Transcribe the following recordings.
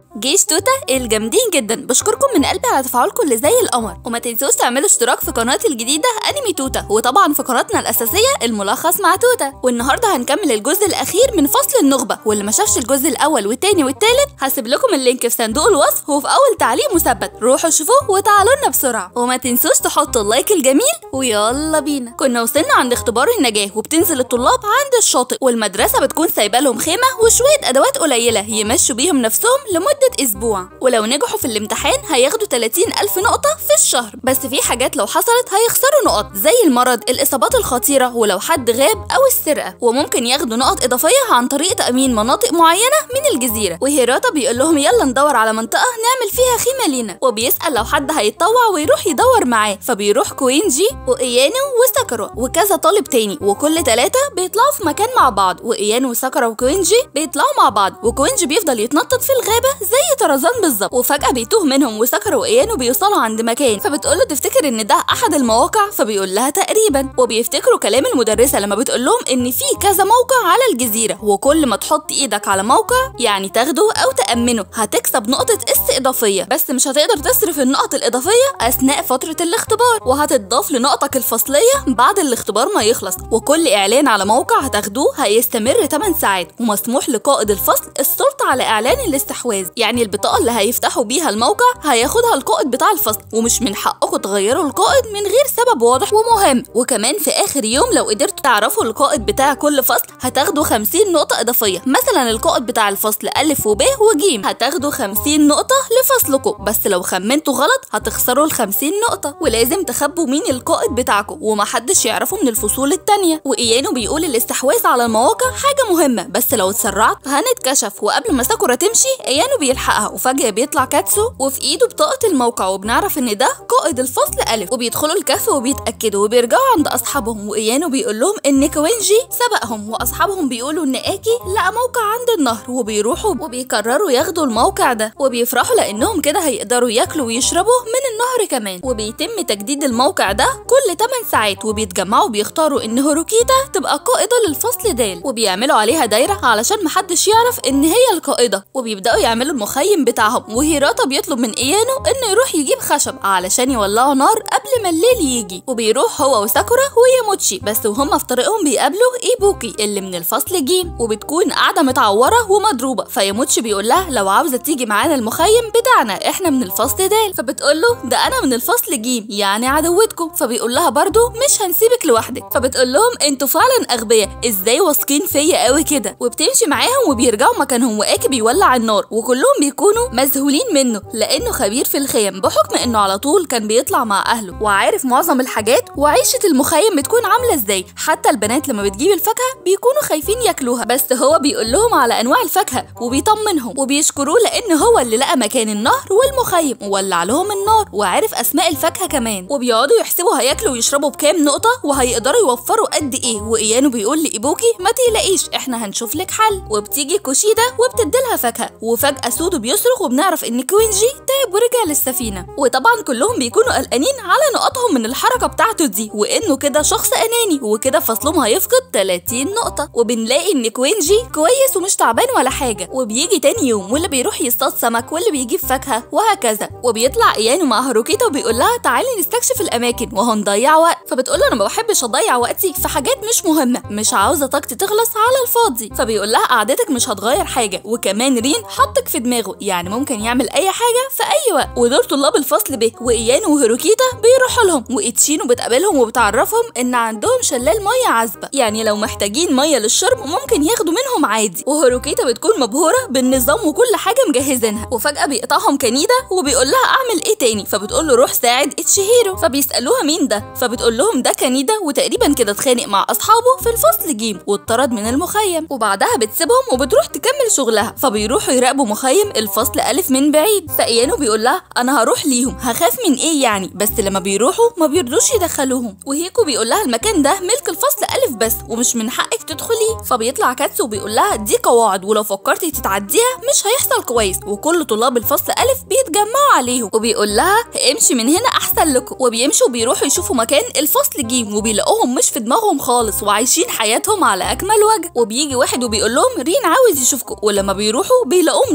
جيش توتا الجامدين جدا بشكركم من قلبي على تفاعلكم اللي زي القمر وما تنسوش تعملوا اشتراك في قناتي الجديده انمي توتا وطبعا في قناتنا الاساسيه الملخص مع توتا والنهارده هنكمل الجزء الاخير من فصل النخبه واللي ما شافش الجزء الاول والتاني والتالت هسيب لكم اللينك في صندوق الوصف وفي اول تعليق مثبت روحوا شوفوه وتعالوا لنا بسرعه وما تنسوش تحطوا اللايك الجميل ويلا بينا كنا وصلنا عند اختبار النجاه وبتنزل الطلاب عند الشاطئ والمدرسه بتكون سايبه لهم خيمه وشويه ادوات قليله يمشوا بيهم نفسهم لمده اسبوع ولو نجحوا في الامتحان هياخدوا 30 ألف نقطة في الشهر بس في حاجات لو حصلت هيخسروا نقط زي المرض الإصابات الخطيرة ولو حد غاب أو السرقة وممكن ياخدوا نقط إضافية عن طريق تأمين مناطق معينة من الجزيرة وهيراتا بيقول لهم يلا ندور على منطقة نعمل فيها خيمة لينا وبيسأل لو حد هيتطوع ويروح يدور معاه فبيروح كوينجي وإيانو وساكورا وكذا طالب تاني وكل ثلاثة بيطلعوا في مكان مع بعض وإيانو وساكورا وكوينجي بيطلعوا مع بعض وكوينجي بيفضل يتنطط في الغابة زي طرزان بالظبط وفجأة بيتوه منهم وساكورا وإيانو بيوصلوا عند مكان فبتقول له تفتكر إن ده أحد المواقع فبيقول لها تقريبا وبيفتكروا كلام المدرسة لما بتقول لهم إن في كذا موقع على الجزيرة وكل ما تحط إيدك على موقع يعني تاخده أو تأمنه هتكسب نقطة اس إضافية بس مش هتقدر تصرف النقط الإضافية أثناء فترة الاختبار وهتضاف لنقطك الفصلية بعد الاختبار ما يخلص وكل إعلان على موقع هتاخدوه هيستمر 8 ساعات ومسموح لقائد الفصل السلطة على إعلان الاستحواذ يعني البطاقة اللي هيفتحوا بيها الموقع هياخدها القائد بتاع الفصل ومش من حقكم تغيروا القائد من غير سبب واضح ومهم وكمان في آخر يوم لو قدرتوا تعرفوا القائد بتاع كل فصل هتاخدوا 50 نقطة إضافية مثلا القائد بتاع الفصل ألف وب وج هتاخدوا 50 نقطة لفصلكم بس لو خمنتوا غلط هتخسروا ال 50 نقطة ولازم تخبوا مين القائد بتاعكم ومحدش يعرفه من الفصول التانية وإيانو بيقول الاستحواذ على المواقع حاجة مهمة بس لو اتسرعت هنتكشف وقبل ما ساكورا تمشي إيانو بيلحقها وفجأة بيطلع كاتسو وفي إيده بطاقة الموقع وبنعرف إن ده قائد الفصل ألف وبيدخلوا الكهف وبيتأكدوا وبيرجعوا عند أصحابهم وإيانو بيقول لهم إن كوينجي سبقهم وأصحابهم بيقولوا إن آكي لقى موقع عند النهر وبيروحوا وبيقرروا ياخدوا الموقع ده وبيفرحوا لأنهم كده هيقدروا ياكلوا ويشربوا من النهر كمان وبيتم تجديد الموقع ده كل 8 ساعات وبيتجمعوا بيختاروا إن هوروكيتا تبقى قائدة للفصل دال وبيعملوا عليها دايرة علشان محدش يعرف إن هي القائدة وبيبدأوا يعملوا المخيم بتاعهم وهيراتا بيطلب من إيانو إنه يروح يجيب خشب علشان يولعوا نار قبل ما الليل يجي وبيروح هو وساكورا وياموتشي بس وهم في طريقهم بيقابلوا إيبوكي اللي من الفصل جيم وبتكون قاعدة متعورة ومضروبة فياموتشي بيقول لها لو عاوزة تيجي معانا المخيم بتاعنا إحنا من الفصل دال فبتقول له ده أنا من الفصل جيم يعني عدوتكم فبيقول لها برضو مش هنسيبك لوحدك فبتقول لهم انتوا فعلا اغبياء ازاي واثقين فيا قوي كده وبتمشي معاهم وبيرجعوا مكانهم واكي بيولع النار وكلهم بيكونوا مذهولين منه لانه خبير في الخيم بحكم انه على طول كان بيطلع مع اهله وعارف معظم الحاجات وعيشه المخيم بتكون عامله ازاي حتى البنات لما بتجيب الفاكهه بيكونوا خايفين ياكلوها بس هو بيقول لهم على انواع الفاكهه وبيطمنهم وبيشكروه لان هو اللي لقى مكان النهر والمخيم وولع لهم النار وعارف اسماء الفاكهه كمان وبيقعدوا يحسبوا هياكلوا ويشربوا بكام نقطه وهيقدروا يوفروا قد ايه وايانو بيقول لايبوكي ما تقلقيش احنا هنشوف لك حل وبتيجي كوشيدا وبتديلها فاكهه وفجاه سودو بيصرخ وبنعرف ان كوينجي تعب ورجع للسفينه وطبعا كلهم بيكونوا قلقانين على نقطهم من الحركه بتاعته دي وانه كده شخص اناني وكده فصلهم هيفقد 30 نقطه وبنلاقي ان كوينجي كويس ومش تعبان ولا حاجه وبيجي تاني يوم واللي بيروح يصطاد سمك واللي بيجيب فاكهه وهكذا وبيطلع ايانو مع هاروكيتا وبيقول لها تعالي نستكشف الاماكن وهنضيع وقت فبتقول له انا ما بحبش اضيع وقتي في حاجات مش مهمه مش عاوزه طاقتي تخلص على الفاضي فبيقول لها قعدتك مش هتغير حاجه وكمان رين حطك في دماغه يعني ممكن يعمل اي حاجه في اي وقت ودول طلاب الفصل ب وايانو وهيروكيتا بيروحوا لهم واتشينو بتقابلهم وبتعرفهم ان عندهم شلال ميه عذبه يعني لو محتاجين ميه للشرب ممكن ياخدوا منهم عادي وهيروكيتا بتكون مبهوره بالنظام وكل حاجه مجهزينها وفجاه بيقطعهم كنيده وبيقول لها اعمل ايه تاني فبتقول له روح ساعد اتشهيرو فبيسالوها مين ده فبتقول لهم ده كنيده وتقريبا كده اتخانق مع اصحابه في الفصل جيم واتطرد من المخيم وبعدها بتسيبهم وبتروح تكمل شغلها فبيروحوا يراقبوا مخيم الفصل الف من بعيد فايانو بيقول لها انا هروح ليهم هخاف من ايه يعني بس لما بيروحوا ما بيرضوش يدخلوهم وهيكو بيقول لها المكان ده ملك الفصل الف بس ومش من حقك تدخليه فبيطلع كاتسو وبيقول لها دي قواعد ولو فكرتي تتعديها مش هيحصل كويس وكل طلاب الفصل الف بيتجمعوا عليهم وبيقول لها امشي من هنا احسن لكم وبيمشوا بيروحوا يشوفوا مكان الفصل جيم وبيلاقوهم مش في دماغهم خالص وعايشين حياتهم على اكمل وجه وبيجي واحد وبيقول لهم رين عاوز يشوفكم ولما بيروحوا بيلاقوه مضيع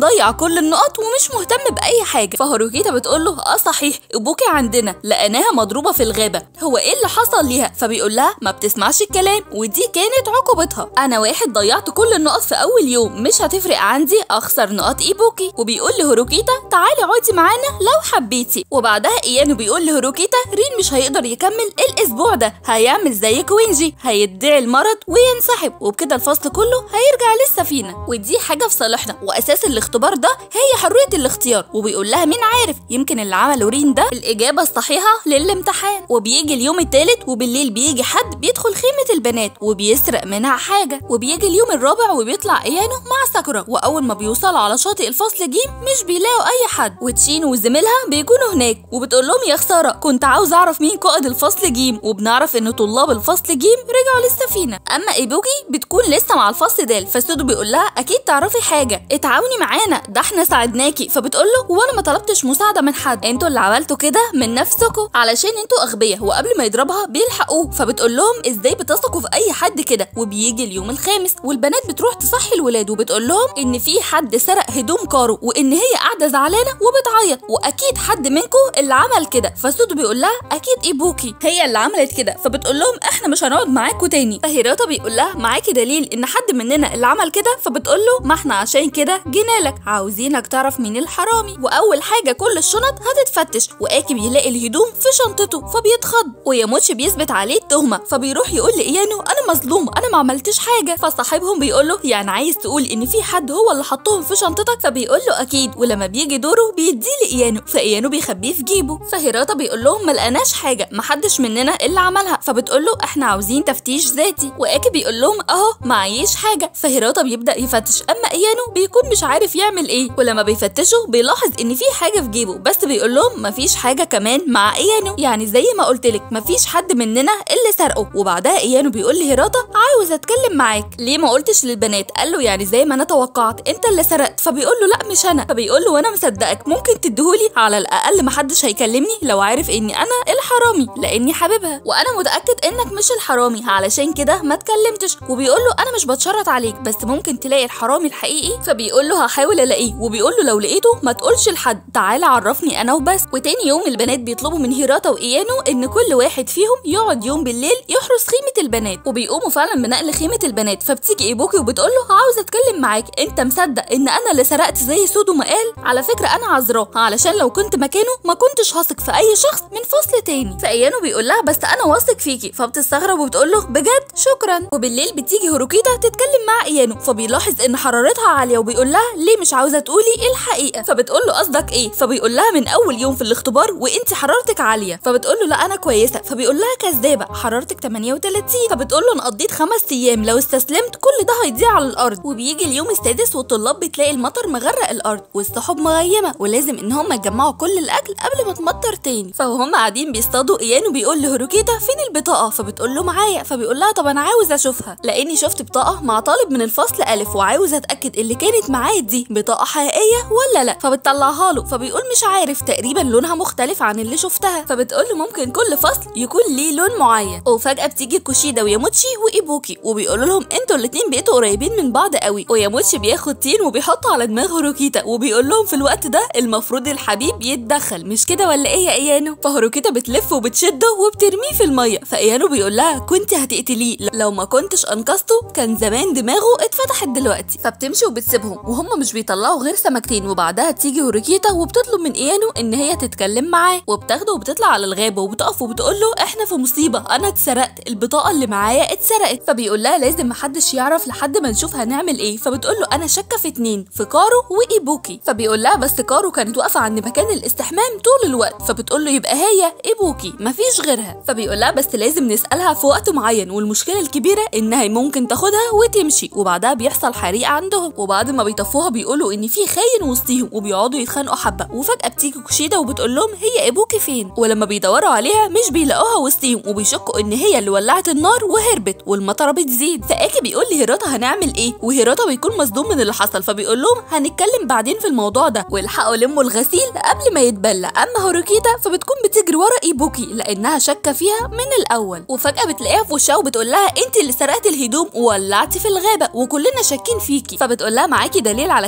كل النقط ومش مهتم باي حاجه فهاروكيتا بتقول له اه صحيح ابوكي عندنا لقيناها مضروبه في الغابه هو ايه اللي حصل ليها فبيقول لها ما بتسمعش الكلام ودي كانت عقوبتها انا واحد ضيعت كل النقط في اول يوم مش هتفرق عندي اخسر نقط ايبوكي وبيقول لهاروكيتا تعالي اقعدي معانا لو حبيتي وبعدها ايانو بيقول لهاروكيتا رين مش هيقدر يكمل الاسبوع ده هيعمل زي كوينجي هيدعي المرض وينسحب وبكده الفصل كله هيرجع للسفينه ودي حاجه في صالحنا واساس الاختبار ده هي حريه الاختيار وبيقول لها مين عارف يمكن اللي عمله رين ده الاجابه الصحيحه للامتحان وبيجي اليوم الثالث وبالليل بيجي حد بيدخل خيمه البنات وبيسرق منها حاجه وبيجي اليوم الرابع وبيطلع ايانو مع ساكورا واول ما بيوصلوا على شاطئ الفصل جيم مش بيلاقوا اي حد وتشين وزميلها بيكونوا هناك وبتقول لهم يا خساره كنت عاوز اعرف مين قائد الفصل جيم وبنعرف ان طلاب الفصل جيم رجعوا للسفينه اما ايبوكي بتكون لسه مع الفصل دال فسودو بيقول لها اكيد تعرفي حاجه اتعاوني معانا ده احنا ساعدناكي فبتقول له وانا ما طلبتش مساعده من حد انتوا اللي عملتوا كده من نفسكم علشان انتوا اغبياء وقبل ما يضربها بيلحقوه فبتقول لهم ازاي بتثقوا في اي حد كده وبيجي اليوم الخامس والبنات بتروح تصحي الولاد وبتقول لهم ان في حد سرق هدوم كارو وان هي قاعده زعلانه وبتعيط واكيد حد منكم اللي عمل كده فسودو بيقول لها اكيد ايبوكي هي اللي عملت كده فبتقول لهم احنا مش هنقعد معاكم تاني فهيراتا بيقول لها معاكي دليل ان حد مننا اللي عمل كده فبتقول له ما احنا عشان كده جينا لك عاوزينك تعرف مين الحرامي واول حاجه كل الشنط هتتفتش واكي بيلاقي الهدوم في شنطته فبيتخض وياموتشي بيثبت عليه التهمه فبيروح يقول لايانو انا مظلوم انا ما عملتش حاجه فصاحبهم بيقول له يعني عايز تقول ان في حد هو اللي حطهم في شنطتك فبيقول له اكيد ولما بيجي دوره بيديه لايانو فايانو بيخبيه في جيبه فهيراتا بيقول لهم ما لقناش حاجه محدش مننا اللي عملها فبتقول له احنا عاوزين تفتيش ذاتي واكي بيقول لهم اهو معيش حاجه فهيراتا بيبدا يفتش اما ايانو بيكون مش عارف يعمل ايه ولما بيفتشوا بيلاحظ ان في حاجه في جيبه بس بيقول لهم مفيش حاجه كمان مع ايانو يعني زي ما قلت لك مفيش حد مننا اللي سرقه وبعدها ايانو بيقول لهيراتا عاوز اتكلم معاك ليه ما قلتش للبنات قال له يعني زي ما انا توقعت انت اللي سرقت فبيقول له لا مش انا فبيقول له وانا مصدقك ممكن تديهولي على الاقل محدش هيكلمني لو عارف اني انا الحرامي لاني حاببها وانا متاكد انك مش الحرامي علشان كده ما اتكلمتش وبيقول له انا مش بتشرط عليك بس ممكن تلاقي الحرامي الحقيقي فبيقول له هحاول الاقيه وبيقول له لو لقيته ما تقولش لحد تعالى عرفني انا وبس وتاني يوم البنات بيطلبوا من هيراتا وايانو ان كل واحد فيهم يقعد يوم بالليل يحرس خيمه البنات وبيقوموا فعلا بنقل خيمه البنات فبتيجي ايبوكي وبتقول له عاوز اتكلم معاك انت مصدق ان انا اللي سرقت زي سودو ما قال على فكره انا عذراه علشان لو كنت مكانه ما كنتش هثق في اي شخص من فصل تاني فايانو بيقول لها بس انا واثق فيكي فبتستغرب وبتقول له بجد شكرا وبالليل بتيجي هوروكيتا تتكلم مع ايانو فبيلاحظ ان حرارتها عاليه وبيقول لها ليه مش عاوزه تقولي الحقيقه فبتقول له قصدك ايه فبيقول لها من اول يوم في الاختبار وانت حرارتك عاليه فبتقول له لا انا كويسه فبيقول لها كذابه حرارتك 38 فبتقول له انا قضيت خمس ايام لو استسلمت كل ده هيضيع على الارض وبيجي اليوم السادس والطلاب بتلاقي المطر مغرق الارض والسحب مغيمه ولازم ان هم يجمعوا كل الاكل قبل ما تمطر تاني فهم قاعدين بيصطادوا ايانو بيقول لهوروكيتا فين البطاقه فبتقول له معايا فبيقول لها طب انا عاوز اشوفها لاني شفت بطاقه مع طالب من الفصل الف وعاوز اتاكد اللي كانت معاه دي بطاقه حقيقيه ولا لا فبتطلعها له فبيقول مش عارف تقريبا لونها مختلف عن اللي شفتها فبتقول له ممكن كل فصل يكون ليه لون معين وفجاه بتيجي كوشيدا وياموتشي وايبوكي وبيقولوا لهم انتوا الاتنين بقيتوا قريبين من بعض قوي وياموتشي بياخد تين وبيحطه على دماغ هوروكيتا وبيقول لهم في الوقت ده المفروض الحبيب يتدخل مش كده ولا ايه يا ايانو فهوروكيتا بتلف وبتشده وبترميه في الميه فايانو بيقول لها كنت هتقتليه لو ما كنتش انقذته كان زمان دماغه اتفتحت دلوقتي فبتمشي وبتسيبهم وهم مش بيطلعوا غير سمكتين وبعدها تيجي هوروكيتا وبتطلب من ايانو ان هي تتكلم معاه وبتاخده وبتطلع على الغابه وبتقف وبتقول له احنا في مصيبه انا اتسرقت البطاقه اللي معايا اتسرقت فبيقول لها لازم محدش يعرف لحد ما نشوف هنعمل ايه فبتقول له انا شاكه في اتنين في كارو وايبوكي فبيقول لها بس كارو كانت واقفه عند مكان الاستحمام طول الوقت فبتقول له يبقى هي ايبوكي مفيش غيرها فبيقول لها بس لازم نسالها في وقت معين والمشكله الكبيره انها ممكن تاخدها وتمشي وبعدها بيحصل حريقه عندهم وبعد ما بيطفوها بيقولوا ان في خاين وسطيهم وبيقعدوا يتخانقوا حبه وفجاه بتيجي كوشيدا وبتقول لهم هي ايبوكي فين ولما بيدوروا عليها مش بيلاقوها وسطيهم وبيشكوا ان هي اللي ولعت النار وهربت والمطره بتزيد فاكي بيقول لهيراتا هنعمل ايه وهيراتا بيكون مصدوم من اللي حصل فبيقول لهم هنتكلم بعدين في الموضوع ده والحقوا لموا الغسيل قبل ما يتبلى اما هوروكيتا فبتكون بتجري ورا ايبوكي لانها شاكه فيها من الاول وفجاه بتلاقيها في وشها وبتقول لها انت اللي سرقتي الهدوم وولعتي في الغابه وكلنا شاكين فيكي فبتقول لها معاكي دليل على كده فبتقول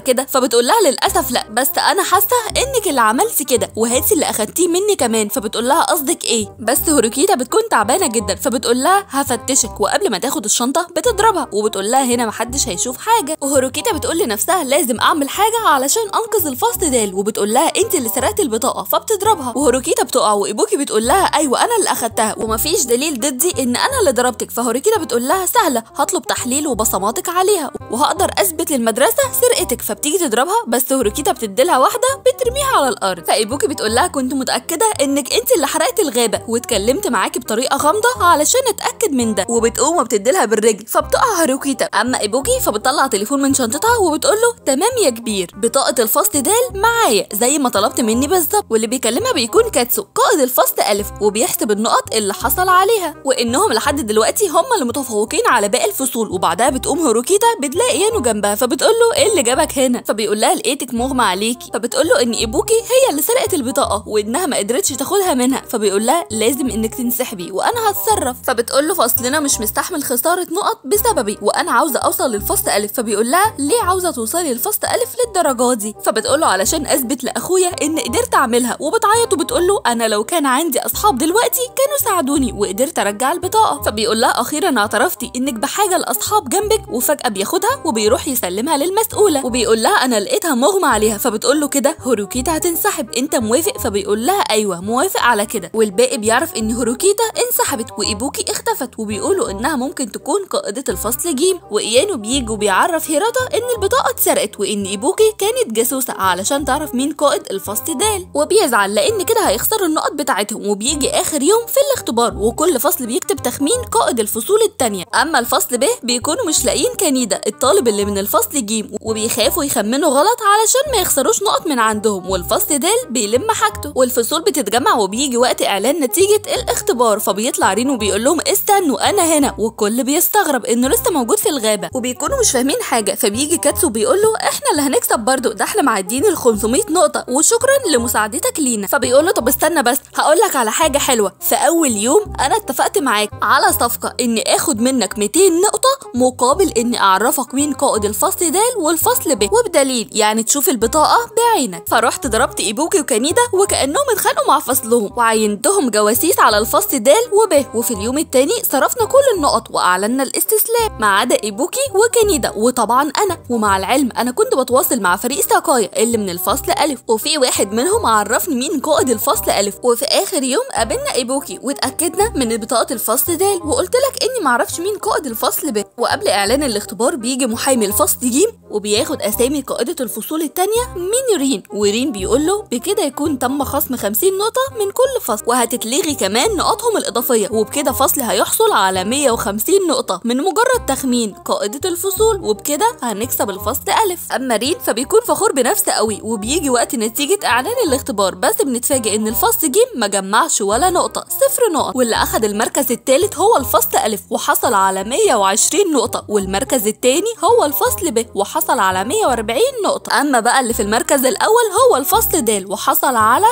فبتقول لها للاسف لا بس انا حاسه انك اللي عملتي كده وهاتي اللي اخدتيه مني كمان فبتقول لها قصدك ايه بس هوروكيتا بتكون تعبانه جدا فبتقول لها هفتشك وقبل ما تاخد الشنطه بتضربها وبتقول لها هنا محدش هيشوف حاجه وهوروكيتا بتقول لنفسها لازم اعمل حاجه علشان انقذ الفصل دال وبتقول لها انت اللي سرقتي البطاقه فبتضربها وهوروكيتا بتقع وايبوكي بتقول لها ايوه انا اللي اخدتها ومفيش دليل ضدي ان انا اللي ضربتك فهوروكيتا بتقول لها سهله هطلب تحليل وبصماتك عليها وهقدر اثبت للمدرسه سرقتك فبتيجي تضربها بس هوروكيتا بتديلها واحده بترميها على الارض فايبوكي بتقول لها كنت متاكده انك انت اللي حرقت الغابه واتكلمت معاكي بطريقه غامضه علشان اتاكد من ده وبتقوم وبتديلها بالرجل فبتقع هاروكيتا اما ايبوكي فبتطلع تليفون من شنطتها وبتقول له تمام يا كبير بطاقه الفصل دال معايا زي ما طلبت مني بالظبط واللي بيكلمها بيكون كاتسو قائد الفصل الف وبيحسب النقط اللي حصل عليها وانهم لحد دلوقتي هم اللي متفوقين على باقي الفصول وبعدها بتقوم هاروكيتا بتلاقي يانو جنبها فبتقول له ايه اللي جابك هنا فبيقول لها لقيتك مغمى عليكي فبتقول له ان ايبوكي هي اللي سرقت البطاقه وانها ما قدرتش تاخدها منها فبيقول لها لازم انك تنسحبي وانا هتصرف فبتقول له فصلنا مش مستحمل خساره نقط بسببي وانا عاوزه اوصل للفصل الف فبيقول لها ليه عاوزه توصلي للفصل الف للدرجه دي فبتقول له علشان اثبت لاخويا ان قدرت اعملها وبتعيط وبتقول له انا لو كان عندي اصحاب دلوقتي كانوا ساعدوني وقدرت ارجع البطاقه فبيقول لها اخيرا اعترفتي انك بحاجه لاصحاب جنبك وفجاه بياخدها وبيروح يسلمها للمسؤوله وبيقول لها انا لقيتها مغمى عليها فبتقول له كده هوروكيتا هتنسحب انت موافق فبيقول لها ايوه موافق على كده والباقي بيعرف ان هوروكيتا انسحبت وايبوكي اختفت وبيقولوا انها ممكن تكون قائده الفصل جيم وايانو بيجي وبيعرف هيراتا ان البطاقه اتسرقت وان ايبوكي كانت جاسوسه علشان تعرف مين قائد الفصل دال وبيزعل لان كده هيخسروا النقط بتاعتهم وبيجي اخر يوم في الاختبار وكل فصل بيكتب تخمين قائد الفصول التانية اما الفصل ب بيكونوا مش لاقيين كنيدة الطالب اللي من الفصل ج وبيخافوا يخمنوا غلط علشان ما يخسروش نقط من عندهم والفصل د بيلم حاجته والفصول بتتجمع وبيجي وقت اعلان نتيجة الاختبار فبيطلع رين وبيقول لهم استنوا انا هنا والكل بيستغرب انه لسه موجود في الغابة وبيكونوا مش فاهمين حاجة فبيجي كاتسو بيقول له احنا اللي هنكسب برضه ده احنا معديين ال 500 نقطة وشكرا لمساعدتك لينا فبيقول له طب استنى بس هقول لك على حاجة حلوة في اول يوم انا اتفقت معاك على صفقة اني اخد منك 200 نقطة مقابل اني اعرفك مين قائد الفصل د والفصل ب وبدليل يعني تشوف البطاقة بعينك فرحت ضربت ايبوكي وكانيدا وكانهم اتخانقوا مع فصلهم وعينتهم جواسيس على الفصل د وب وفي اليوم التاني صرفنا كل النقط واعلنا الاستسلام ما عدا ايبوكي وكانيدا وطبعا انا ومع العلم انا كنت بتواصل مع فريق ساكايا اللي من الفصل الف وفي واحد منهم عرفني مين قائد الفصل الف وفي اخر يوم قابلنا ايبوكي واتاكدنا من بطاقه الفصل د وقلت لك اني معرفش مين قائد الفصل ب وقبل اعلان الاختبار بيجي محامي الفصل ج وبياخد اسامي قائده الفصول التانية من رين ورين بيقول له بكده يكون تم خصم 50 نقطه من كل فصل وهتتلغي كمان نقاطهم الاضافيه وبكده فصل هيحصل على 150 نقطه من مجرد تخمين قائده الفصول وبكده هنكسب الفصل الف اما رين فبيكون فخور بنفسه قوي وبيجي وقت نتيجه اعلان الاختبار بس بنتفاجئ ان الفصل ج ما جمعش ولا نقطه صفر نقط واللي اخد المركز الثالث هو الفصل الف وحصل على 120 نقطه والمركز الثاني هو الفصل ب وحصل على 140 نقطه اما بقى اللي في المركز الاول هو الفصل د وحصل على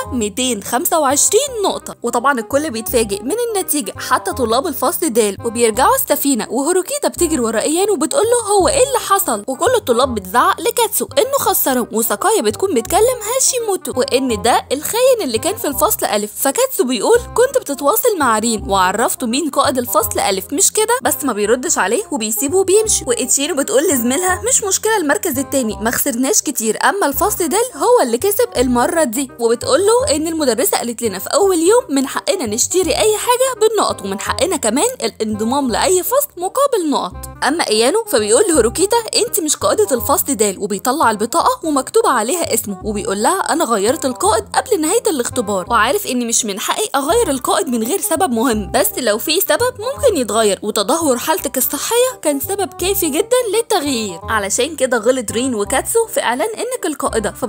225 نقطه وطبعا الكل بيتفاجئ من النتيجه حتى طلاب الفصل د وبيرجعوا السفينه وهوروكيتا بتجري ورا ايان وبتقول له هو ايه اللي حصل وكل الطلاب بتزعق لكاتسو انه خسرهم وساكايا بتكون بتكلم هاشيموتو وان ده الخاين اللي كان في الفصل الف فكاتسو بيقول كنت بتتواصل مع رين وعرفته مين قائد الفصل الف مش كده بس ما بيردش عليه وبيسيبه وبيمشي واتشيرو بتقول لزميلها مش مشكله المركز التاني ما خسرناش كتير اما الفصل ده هو اللي كسب المره دي وبتقول له ان المدرسه قالت لنا في اول يوم من حقنا نشتري اي حاجه بالنقط ومن حقنا كمان الانضمام لاي فصل مقابل نقط اما ايانو فبيقول لهوروكيتا انت مش قائده الفصل د وبيطلع البطاقه ومكتوب عليها اسمه وبيقول لها انا غيرت القائد قبل نهايه الاختبار وعارف ان مش من حقي اغير القائد من غير سبب مهم بس لو في سبب ممكن يتغير وتدهور حالتك الصحيه كان سبب كافي جدا للتغيير علشان كده غلط رين وكاتسو في اعلان انك القائده فبت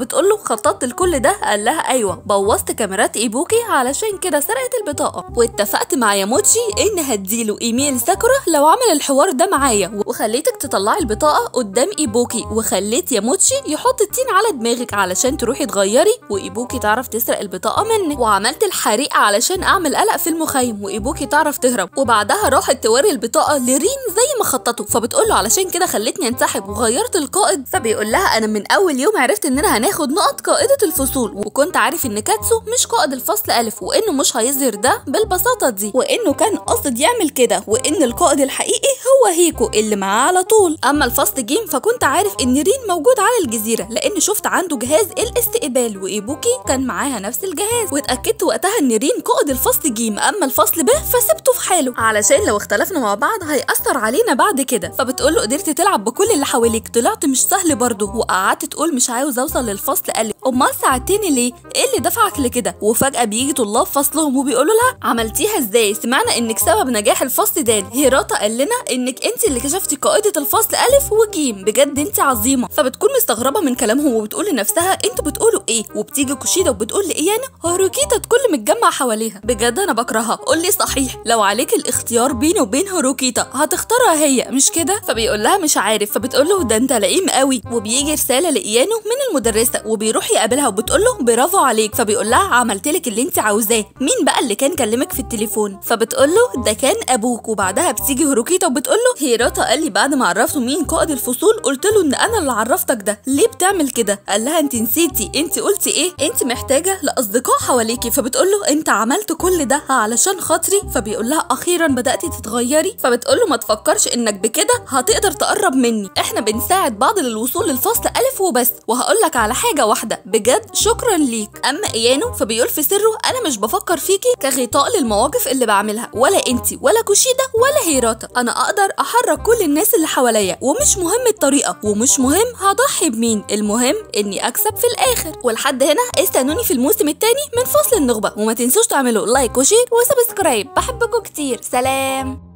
فبتقول له خططت لكل ده قال لها ايوه بوظت كاميرات ايبوكي علشان كده سرقت البطاقه واتفقت مع ياموتشي ان هديله ايميل ساكورا لو عمل الحوار ده معايا وخليتك تطلعي البطاقه قدام ايبوكي وخليت ياموتشي يحط التين على دماغك علشان تروحي تغيري وايبوكي تعرف تسرق البطاقه منك وعملت الحريقه علشان اعمل قلق في المخيم وايبوكي تعرف تهرب وبعدها راحت توري البطاقه لرين زي ما خططوا فبتقول له علشان كده خلتني انسحب وغيرت القائد فبيقول لها انا من اول يوم عرفت اننا هناخد نقط قائده الفصول وكنت عارف ان كاتسو مش قائد الفصل الف وانه مش هيظهر ده بالبساطه دي وانه كان قصد يعمل كده وان القائد الحقيقي هو هيكو اللي معاه على طول اما الفصل جيم فكنت عارف ان رين موجود على الجزيره لان شفت عنده جهاز الاستقبال وايبوكي كان معاها نفس الجهاز واتاكدت وقتها ان رين قائد الفصل جيم اما الفصل ب فسبته في حاله علشان لو اختلفنا مع بعض هيأثر علينا بعد كده فبتقول له قدرت تلعب بكل اللي حواليك طلعت مش سهل برضه وقعدت تقول مش عاوز اوصل للفصل قال لي امال ساعدتني ليه ايه اللي دفعك لكده وفجاه بيجي طلاب فصلهم وبيقولوا لها عملتيها ازاي سمعنا انك سبب نجاح الفصل د هيراتا قال لنا انك انت اللي كشفتي قائده الفصل الف وجيم بجد انت عظيمه فبتكون مستغربه من كلامهم وبتقول لنفسها انتوا بتقولوا ايه وبتيجي كوشيدا وبتقول لايانا هاروكيتا تكل متجمع حواليها بجد انا بكرهها قول لي صحيح لو عليك الاختيار بيني وبين هاروكيتا هتختارها هي مش كده فبيقول لها مش عارف فبتقول له ده انت لئيم قوي وبيجي رساله لايانو من المدرسه وبيروح يقابلها وبتقول له برافو عليك فبيقول لها عملت لك اللي انت عاوزاه مين بقى اللي كان كلمك في التليفون فبتقول له ده كان ابوك وبعدها بتيجي هاروكيتا وبتقول له هيراتا قال لي بعد ما عرفته مين قائد الفصول قلت له ان انا اللي عرفتك ده ليه بتعمل كده قال لها انت نسيتي انت قلتي ايه انت محتاجه لاصدقاء حواليكي فبتقول له انت عملت كل ده علشان خاطري فبيقول لها اخيرا بداتي تتغيري فبتقول له ما تفكرش انك بكده هتقدر تقرب مني احنا بنساعد بعض للوصول للفصل الف وبس وهقول لك على حاجه واحده بجد شكرا ليك اما ايانو فبيقول في سره انا مش بفكر فيكي كغطاء للمواقف اللي بعملها ولا انتي ولا كوشيدا ولا هيراتا انا اقدر احرك كل الناس اللي حواليا ومش مهم الطريقه ومش مهم هضحي بمين المهم اني اكسب في الاخر ولحد هنا استنوني في الموسم الثاني من فصل النخبه وما تنسوش تعملوا لايك وشير وسبسكرايب بحبكم كتير سلام